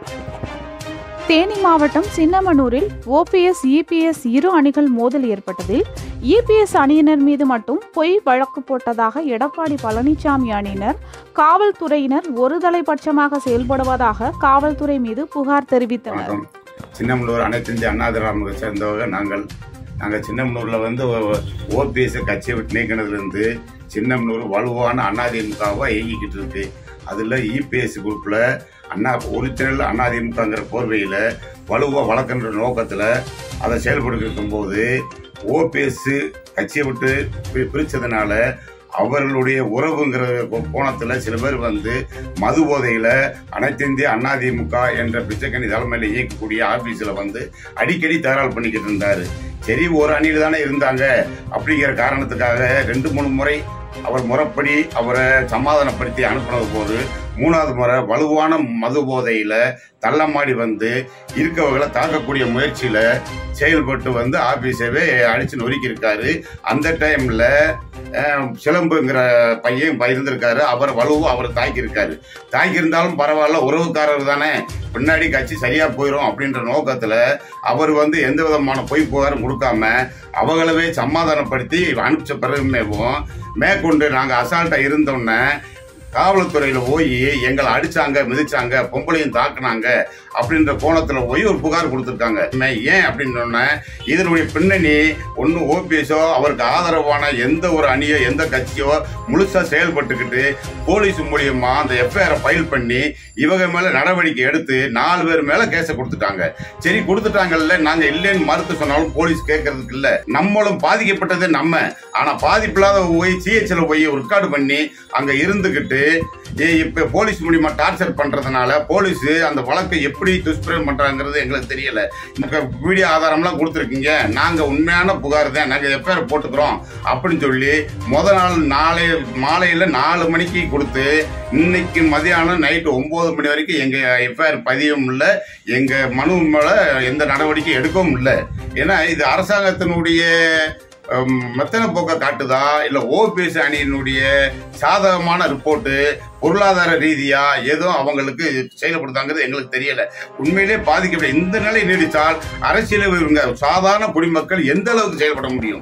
தேனி மாவட்டம் சின்னமனூரில் OPS EPS இரு அணிகள் மோதல் ஏற்பட்டதில் இபிஎஸ் அணியினர் மீது மட்டும் பொய் வழக்கு போட்டதாக எடப்பாடி பழனிசாமி அணியினர் காவல்துறையினர் ஒருதலைபட்சமாக செயல்படுவதாக காவல்துறை மீது புகார் தெரிவித்தனர் வணக்கம் சின்னமனூர் அனைத்து இந்திய அண்ணா திராவிட சேர்ந்தவங்க நாங்கள் நாங்கள் சின்னமனூரில் வந்து ஓபிஎஸ் கட்சியை விட்டு நீக்கினதுலேருந்து சின்னமனூர் வலுவான அதிமுகவை இயங்கிக்கிட்டு இருக்கு அதில் இபிஎஸ் குரூப்பில் அண்ணா ஒரிஜினல் அதிமுகங்கிற போர்வையில் வலுவாக வளர்க்கின்ற நோக்கத்தில் அதை செயல்பட்டு இருக்கும்போது ஓபிஎஸ் கட்சியை விட்டு பி- பிரிச்சதுனால அவர்களுடைய உறவுங்கிற கோணத்தில் சில பேர் வந்து மது போதையில் அனைத்து இந்திய அதிமுக என்ற பிச்சைக்கணி தலைமையில் இயக்கக்கூடிய ஆபீஸில் வந்து அடிக்கடி தகராறு பண்ணிக்கிட்டு இருந்தார் சரி ஒரு அணியில் தானே இருந்தாங்க அப்படிங்கிற காரணத்துக்காக ரெண்டு மூணு முறை அவர் முறைப்படி அவரை சமாதானப்படுத்தி அனுப்பினது போது மூணாவது முறை வலுவான மது போதையில தள்ளமாடி வந்து இருக்கவங்களை தாக்கக்கூடிய முயற்சியில செயல்பட்டு வந்து ஆபீஸவே அடிச்சு நொறுக்கி இருக்காரு அந்த டைம்ல அஹ், சிலம்புங்கிற பையன் ப- இருந்திருக்காரு அவர் வலுவும் அவர் தாக்கி இருக்காரு தாக்கி இருந்தாலும் பரவாயில்ல உறவுக்காரர் தானே பின்னாடி கட்சி சரியா போயிடும் அப்படின்ற நோக்கத்துல அவர் வந்து எந்த விதமான பொய் புகாரும் கொடுக்காம அவங்களவே சமாதானப்படுத்தி அனுப்பிச்ச பிறகுமேவும் மேற்கொண்டு நாங்க அசால்ட்டா இருந்தோன்னே காவல்துறையில போய் எங்களை அடிச்சாங்க மிதிச்சாங்க பொம்பளையும் தாக்குனாங்க அப்படின்ற கோணத்துல போய் ஒரு புகார் கொடுத்துருக்காங்க மே- ஏன் அப்படின்னு சொன்ன இதனுடைய பின்னணி ஒன்று ஓபிஎஸோ அவருக்கு ஆதரவான எந்த ஒரு அணியோ எந்த கட்சியோ முழுசா செயல்பட்டுக்கிட்டு போலீஸ் மூலியமா அந்த எஃப்ஐஆரை ஃபைல் பண்ணி இவங்க மேல நடவடிக்கை எடுத்து நாலு பேர் மேல கேஸை கொடுத்துட்டாங்க சரி கொடுத்துட்டாங்கல்ல நாங்க இல்லைன்னு மறுத்து சொன்னாலும் போலீஸ் கேட்கறதுக்கு இல்ல நம்மளும் பாதிக்கப்பட்டது நம்ம ஆனா பாதிப்பில்லாத போய் சிஹெச்ல போய் ரெக்கார்டு பண்ணி அங்க இருந்துகிட்டு ஏய், இப்ப போலீஸ் மூலியமா டார்ச்சர் பண்றதுனால போலீஸ் அந்த வழக்கை எப்படி துஷ்பிரயோகம் பண்றாங்கிறது எங்களுக்கு தெரியல இந்த வீடியோ ஆதாரம்லாம் கொடுத்துருக்கீங்க நாங்க உண்மையான புகார் தான் நாங்க எஃப்ஐஆர் போட்டுக்கிறோம் அப்படின்னு சொல்லி முத நாள் நாளை மாலையில நாலு மணிக்கு கொடுத்து இன்னைக்கு மதியானம் நைட்டு ஒன்பது மணி வரைக்கும் எங்க எஃப்ஐஆர் பதியவும் இல்லை எங்க மனு மேல எந்த நடவடிக்கை எடுக்கவும் இல்லை ஏன்னா இது அரசாங்கத்தினுடைய ஹம், மெத்தன போக்க காட்டுதா இல்ல ஓபிஎஸ் அணியினுடைய சாதகமான ரிப்போர்ட்டு பொருளாதார ரீதியா ஏதோ அவங்களுக்கு செயல்படுத்தாங்கிறது எங்களுக்கு தெரியல உண்மையிலே பாதிக்கப்பட்ட இந்த நிலை நீடித்தால் அரசியல் இவங்க சாதாரண குடிமக்கள் எந்த அளவுக்கு செயல்பட முடியும்